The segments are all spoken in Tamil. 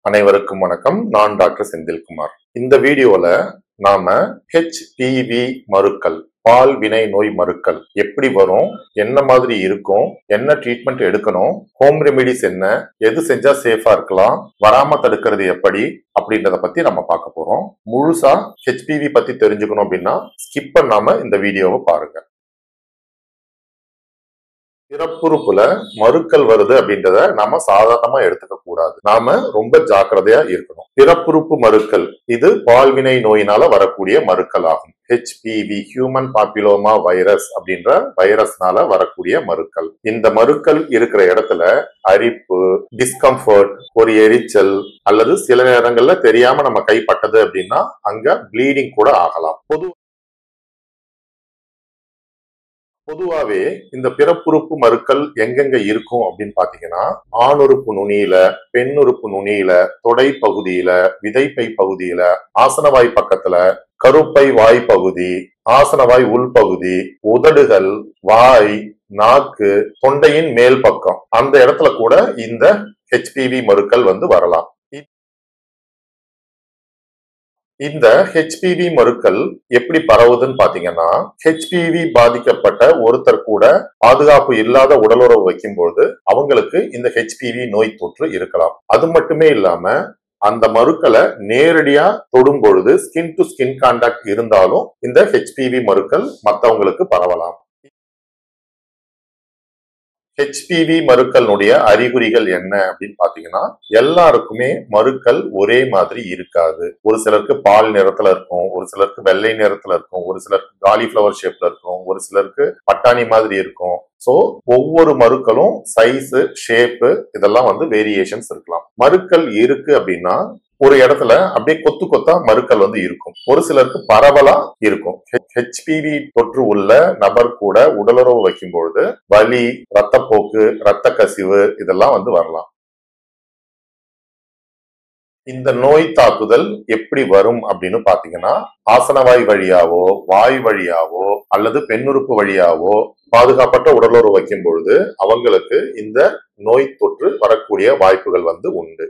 அனைவருக்கும் வணக்கம் நான் டாக்டர் செந்தில்குமார் இந்த வீடியோல நாம ஹெச்பிவி மருக்கள் பால் வினை நோய் மருக்கள் எப்படி வரும் என்ன மாதிரி இருக்கும் என்ன ட்ரீட்மெண்ட் எடுக்கணும் ஹோம் ரெமிடிஸ் என்ன எது செஞ்சா சேஃபா இருக்கலாம் வராம தடுக்கிறது எப்படி அப்படின்றத பத்தி நம்ம பார்க்க போறோம் முழுசா ஹெச்பிவி பத்தி தெரிஞ்சுக்கணும் அப்படின்னா ஸ்கிப் பண்ணாம இந்த வீடியோவை பாருங்க பிறப்புறுப்புல மறுக்கள் வருது அப்படின்றத நாம சாதாரணமா எடுத்துக்க கூடாது நாம ரொம்ப ஜாக்கிரதையா இருக்கணும் பிறப்புறுப்பு மறுக்கள் இது பால்வினை நோயினால வரக்கூடிய மறுக்கள் ஆகும் ஹெச்பிவி ஹியூமன் பாப்பிலோமா வைரஸ் அப்படின்ற வைரஸ்னால வரக்கூடிய மறுக்கள் இந்த மறுக்கள் இருக்கிற இடத்துல அரிப்பு டிஸ்கம்ஃபர்ட் ஒரு எரிச்சல் அல்லது சில நேரங்கள்ல தெரியாம நம்ம கை பட்டது அப்படின்னா அங்க ப்ளீடிங் கூட ஆகலாம் பொது பொதுவாவே இந்த பிறப்புறுப்பு மறுக்கள் எங்கெங்க இருக்கும் அப்படின்னு பாத்தீங்கன்னா ஆணுறுப்பு நுனியில பெண்ணுறுப்பு நுனியில தொடை பகுதியில விதைப்பை பகுதியில ஆசனவாய் பக்கத்துல கருப்பை வாய் பகுதி ஆசனவாய் உள்பகுதி உதடுகள் வாய் நாக்கு தொண்டையின் மேல் பக்கம் அந்த இடத்துல கூட இந்த ஹெச்பிவி மறுக்கள் வந்து வரலாம் இந்த ஹெச்பிவி மறுக்கள் எப்படி பரவுதுன்னு பாத்தீங்கன்னா ஹெச்பிவி பாதிக்கப்பட்ட ஒருத்தர் கூட பாதுகாப்பு இல்லாத உடலுறவு வைக்கும்போது அவங்களுக்கு இந்த ஹெச்பிவி நோய் தொற்று இருக்கலாம் அது மட்டுமே இல்லாம அந்த மறுக்களை நேரடியா தொடும் பொழுது ஸ்கின் டு ஸ்கின் கான்டாக்ட் இருந்தாலும் இந்த ஹெச்பிவி மறுக்கள் மற்றவங்களுக்கு பரவலாம் ஹெச்பிவி மறுக்களுடைய அறிகுறிகள் என்ன அப்படின்னு பாத்தீங்கன்னா எல்லாருக்குமே மறுக்கள் ஒரே மாதிரி இருக்காது ஒரு சிலருக்கு பால் நிறத்துல இருக்கும் ஒரு சிலருக்கு வெள்ளை நிறத்துல இருக்கும் ஒரு சிலருக்கு காலிஃபிளவர் ஷேப்ல இருக்கும் ஒரு சிலருக்கு பட்டாணி மாதிரி இருக்கும் சோ ஒவ்வொரு மறுக்களும் சைஸ் ஷேப்பு இதெல்லாம் வந்து வேரியேஷன்ஸ் இருக்கலாம் மறுக்கள் இருக்கு அப்படின்னா ஒரு இடத்துல அப்படியே கொத்து கொத்தா மறுக்கள் வந்து இருக்கும் ஒரு சிலருக்கு பரவலா இருக்கும் ஹெச்பிவி தொற்று உள்ள நபர் கூட உடலுறவு வைக்கும் பொழுது வலி ரத்தப்போக்கு ரத்த கசிவு இதெல்லாம் வந்து வரலாம் இந்த நோய் தாக்குதல் எப்படி வரும் அப்படின்னு பாத்தீங்கன்னா ஆசனவாய் வழியாவோ வாய் வழியாவோ அல்லது பெண்ணுறுப்பு வழியாவோ பாதுகாப்பற்ற உடலுறவு வைக்கும் பொழுது அவங்களுக்கு இந்த நோய் தொற்று வரக்கூடிய வாய்ப்புகள் வந்து உண்டு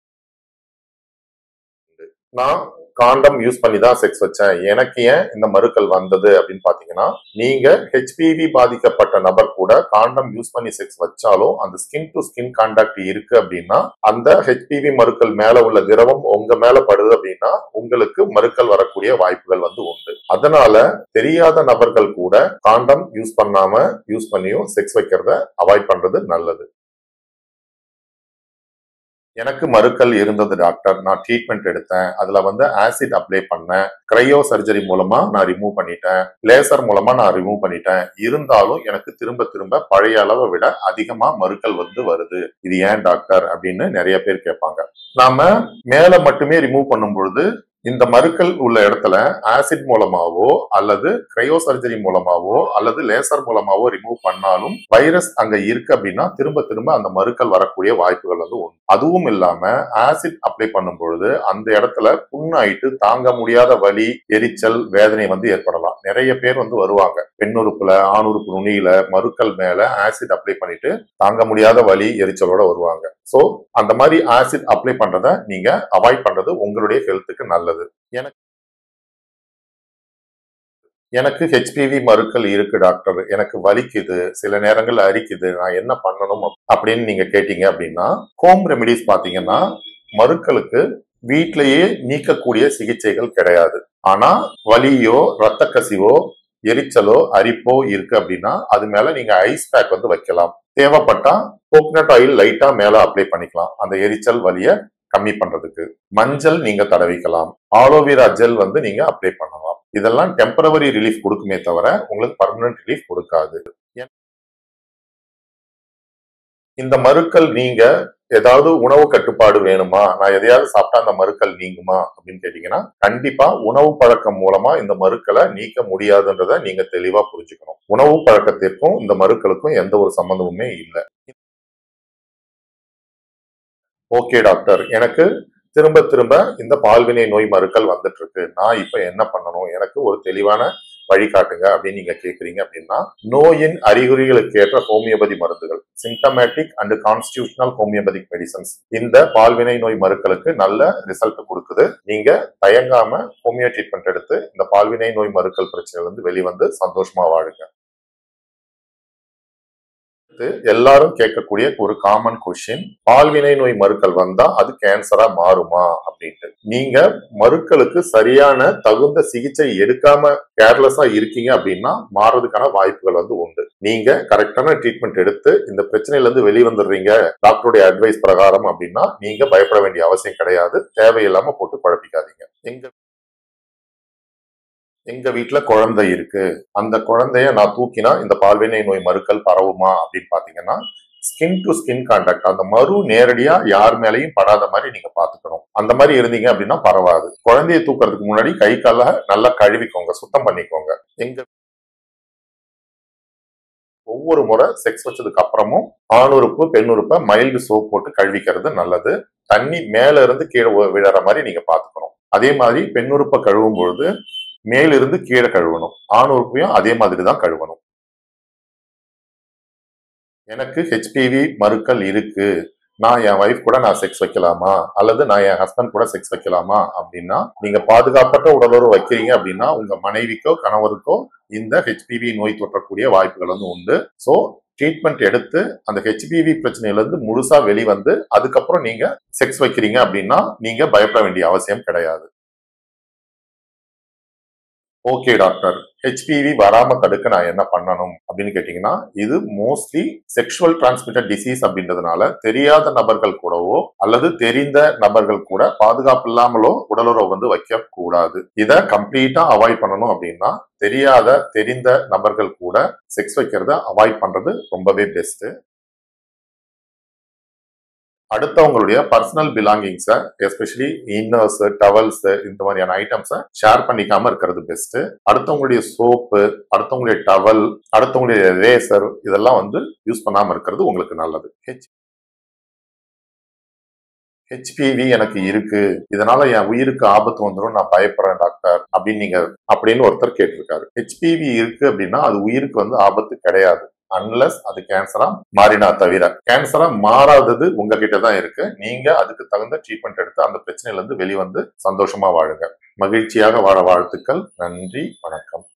நான் காண்டம் யூஸ் பண்ணி தான் செக்ஸ் வச்சேன் எனக்கு ஏன் இந்த மறுக்கள் வந்தது அப்படின்னு பாத்தீங்கன்னா நீங்க ஹெச்பிவி பாதிக்கப்பட்ட நபர் கூட காண்டம் யூஸ் பண்ணி செக்ஸ் வச்சாலும் அந்த ஸ்கின் டு ஸ்கின் கான்டாக்ட் இருக்கு அப்படின்னா அந்த ஹெச்பிவி மறுக்கள் மேல உள்ள திரவம் உங்க மேல படுது அப்படின்னா உங்களுக்கு மறுக்கள் வரக்கூடிய வாய்ப்புகள் வந்து உண்டு அதனால தெரியாத நபர்கள் கூட காண்டம் யூஸ் பண்ணாம யூஸ் பண்ணியும் செக்ஸ் வைக்கிறத அவாய்ட் பண்றது நல்லது எனக்கு மறுக்கள் இருந்தது டாக்டர் நான் ட்ரீட்மெண்ட் எடுத்தேன் அதுல வந்து ஆசிட் அப்ளை பண்ணேன் கிரையோ சர்ஜரி மூலமா நான் ரிமூவ் பண்ணிட்டேன் லேசர் மூலமா நான் ரிமூவ் பண்ணிட்டேன் இருந்தாலும் எனக்கு திரும்ப திரும்ப பழைய அளவை விட அதிகமா மறுக்கள் வந்து வருது இது ஏன் டாக்டர் அப்படின்னு நிறைய பேர் கேட்பாங்க நாம மேல மட்டுமே ரிமூவ் பண்ணும் பொழுது இந்த மறுக்கள் உள்ள இடத்துல ஆசிட் மூலமாவோ அல்லது கிரையோ சர்ஜரி மூலமாவோ அல்லது லேசர் மூலமாவோ ரிமூவ் பண்ணாலும் வைரஸ் அங்க இருக்கு அப்படின்னா திரும்ப திரும்ப அந்த மறுக்கள் வரக்கூடிய வாய்ப்புகள் வந்து உண்டு அதுவும் இல்லாம ஆசிட் அப்ளை பண்ணும் பொழுது அந்த இடத்துல புண்ணாயிட்டு தாங்க முடியாத வலி எரிச்சல் வேதனை வந்து ஏற்படலாம் நிறைய பேர் வந்து வருவாங்க பெண்ணுறுப்புல ஆணுறுப்பு நுனியில மறுக்கள் மேல ஆசிட் அப்ளை பண்ணிட்டு தாங்க முடியாத வலி எரிச்சலோட வருவாங்க சோ அந்த மாதிரி ஆசிட் அப்ளை பண்றத நீங்க அவாய்ட் பண்றது உங்களுடைய ஹெல்த்துக்கு நல்லது எனக்கு எனக்கு ஹெச்பிவி மறுக்கள் இருக்கு டாக்டர் எனக்கு வலிக்குது சில நேரங்கள் அரிக்குது நான் என்ன பண்ணணும் அப்படின்னு நீங்க கேட்டீங்க அப்படின்னா ஹோம் ரெமிடிஸ் பாத்தீங்கன்னா மறுக்களுக்கு வீட்டிலேயே நீக்கக்கூடிய சிகிச்சைகள் கிடையாது ஆனா வலியோ ரத்த கசிவோ எரிச்சலோ அரிப்போ இருக்கு அப்படின்னா அது மேல நீங்க ஐஸ் பேக் வந்து வைக்கலாம் தேவைப்பட்டா கோகனட் ஆயில் லைட்டா மேல அப்ளை பண்ணிக்கலாம் அந்த எரிச்சல் வலிய கம்மி பண்றதுக்கு மஞ்சள் நீங்க தடவிக்கலாம் ஆலோவேரா ஜெல் வந்து நீங்க அப்ளை பண்ணலாம் இதெல்லாம் டெம்பரவரி ரிலீஃப் கொடுக்குமே தவிர உங்களுக்கு பர்மனன்ட் ரிலீஃப் கொடுக்காது இந்த மறுக்கள் நீங்க ஏதாவது உணவு கட்டுப்பாடு வேணுமா நான் எதையாவது சாப்பிட்டா அந்த மறுக்கள் நீங்குமா அப்படின்னு கேட்டீங்கன்னா கண்டிப்பா உணவு பழக்கம் மூலமா இந்த மறுக்களை நீக்க முடியாதுன்றத நீங்க தெளிவா புரிஞ்சுக்கணும் உணவு பழக்கத்திற்கும் இந்த மறுக்களுக்கும் எந்த ஒரு சம்பந்தமுமே இல்லை ஓகே டாக்டர் எனக்கு திரும்ப திரும்ப இந்த பால்வினை நோய் மறுக்கள் வந்துட்டு இருக்கு நான் இப்ப என்ன பண்ணணும் எனக்கு ஒரு தெளிவான வழிகாட்டுங்க அப்படின்னு நீங்க கேக்குறீங்க அப்படின்னா நோயின் அறிகுறிகளுக்கு ஏற்ற ஹோமியோபதி மருந்துகள் symptomatic and constitutional homeopathic medicines இந்த பால்வினை நோய் மருக்களுக்கு நல்ல ரிசல்ட் கொடுக்குது நீங்க தயங்காம ஹோமியோ ட்ரீட்மெண்ட் எடுத்து இந்த பால்வினை நோய் மருக்கள் பிரச்சனையில இருந்து வெளிவந்து சந்தோஷமா வாழுங்க அடுத்து எல்லாரும் கேட்கக்கூடிய ஒரு காமன் கொஸ்டின் பால்வினை நோய் மருக்கள் வந்தா அது கேன்சரா மாறுமா அப்படின்ட்டு நீங்க மருக்களுக்கு சரியான தகுந்த சிகிச்சை எடுக்காம கேர்லெஸ்ஸா இருக்கீங்க அப்படின்னா மாறதுக்கான வாய்ப்புகள் வந்து உண்டு நீங்க கரெக்டான ட்ரீட்மெண்ட் எடுத்து இந்த பிரச்சனையில இருந்து வெளிவந்துடுறீங்க டாக்டருடைய அட்வைஸ் பிரகாரம் அப்படின்னா நீங்க பயப்பட வேண்டிய அவசியம் கிடையாது தேவையில்லாம போட்டு குழப்பிக்காதீங்க எங்க எங்க வீட்டுல குழந்தை இருக்கு அந்த குழந்தைய நான் தூக்கினா இந்த பால்வினை நோய் மருக்கள் பரவுமா அப்படின்னு பாத்தீங்கன்னா ஸ்கின் டு ஸ்கின் கான்டாக்ட் அந்த மறு நேரடியா யார் மேலையும் படாத மாதிரி நீங்க பாத்துக்கணும் அந்த மாதிரி இருந்தீங்க அப்படின்னா பரவாது குழந்தைய தூக்குறதுக்கு முன்னாடி கை கால நல்லா கழுவிக்கோங்க சுத்தம் பண்ணிக்கோங்க எங்க ஒவ்வொரு முறை செக்ஸ் வச்சதுக்கு அப்புறமும் ஆணுறுப்பு பெண்ணுறுப்பை மைல்டு சோப் போட்டு கழுவிக்கிறது நல்லது தண்ணி மேல இருந்து கீழே விழற மாதிரி நீங்க பாத்துக்கணும் அதே மாதிரி பெண்ணுறுப்பை கழுவும் பொழுது மேலிருந்து கீழே கழுவணும் ஆண் உறுப்பையும் அதே மாதிரி தான் கழுவணும் எனக்கு ஹெச்பிவி மறுக்கள் இருக்கு நான் என் ஒய்ஃப் கூட நான் செக்ஸ் வைக்கலாமா அல்லது நான் என் ஹஸ்பண்ட் கூட செக்ஸ் வைக்கலாமா அப்படின்னா நீங்க பாதுகாப்பற்ற உடலுறவு வைக்கிறீங்க அப்படின்னா உங்க மனைவிக்கோ கணவருக்கோ இந்த ஹெச்பிவி நோய் தொற்றக்கூடிய வாய்ப்புகள் வந்து உண்டு ஸோ ட்ரீட்மெண்ட் எடுத்து அந்த ஹெச்பிவி பிரச்சனையில இருந்து முழுசா வெளிவந்து அதுக்கப்புறம் நீங்க செக்ஸ் வைக்கிறீங்க அப்படின்னா நீங்க பயப்பட வேண்டிய அவசியம் கிடையாது ஓகே டாக்டர் ஹெச்பிவி வராம தடுக்க நான் என்ன பண்ணணும் அப்படின்னு கேட்டீங்கன்னா இது மோஸ்ட்லி செக்ஷுவல் டிரான்ஸ்மிட்டட் டிசீஸ் அப்படின்றதுனால தெரியாத நபர்கள் கூடவோ அல்லது தெரிந்த நபர்கள் கூட பாதுகாப்பு இல்லாமலோ உடலுறவு வந்து வைக்க கூடாது இதை கம்ப்ளீட்டா அவாய்ட் பண்ணணும் அப்படின்னா தெரியாத தெரிந்த நபர்கள் கூட செக்ஸ் வைக்கிறத அவாய்ட் பண்றது ரொம்பவே பெஸ்ட் அடுத்தவங்களுடைய பர்சனல் பிலாங்கிங்ஸை எஸ்பெஷலி இன்னர்ஸ் டவல்ஸ் இந்த மாதிரியான ஐட்டம்ஸை ஷேர் பண்ணிக்காம இருக்கிறது பெஸ்ட் அடுத்தவங்களுடைய சோப்பு அடுத்தவங்களுடைய டவல் அடுத்தவங்களுடைய ரேசர் இதெல்லாம் வந்து யூஸ் பண்ணாம இருக்கிறது உங்களுக்கு நல்லது ஹெச் ஹெச்பிவி எனக்கு இருக்கு இதனால என் உயிருக்கு ஆபத்து வந்துடும் நான் பயப்படுறேன் டாக்டர் அப்படின்னு நீங்க அப்படின்னு ஒருத்தர் கேட்டிருக்காரு ஹெச்பிவி இருக்கு அப்படின்னா அது உயிருக்கு வந்து ஆபத்து கிடையாது அன்லஸ் அது கேன்சரா மாறினா தவிர கேன்சரா மாறாதது உங்ககிட்ட தான் இருக்கு நீங்க அதுக்கு தகுந்த ட்ரீட்மெண்ட் எடுத்து அந்த பிரச்சனையில இருந்து வெளிவந்து சந்தோஷமா வாழுங்க மகிழ்ச்சியாக வாழ வாழ்த்துக்கள் நன்றி வணக்கம்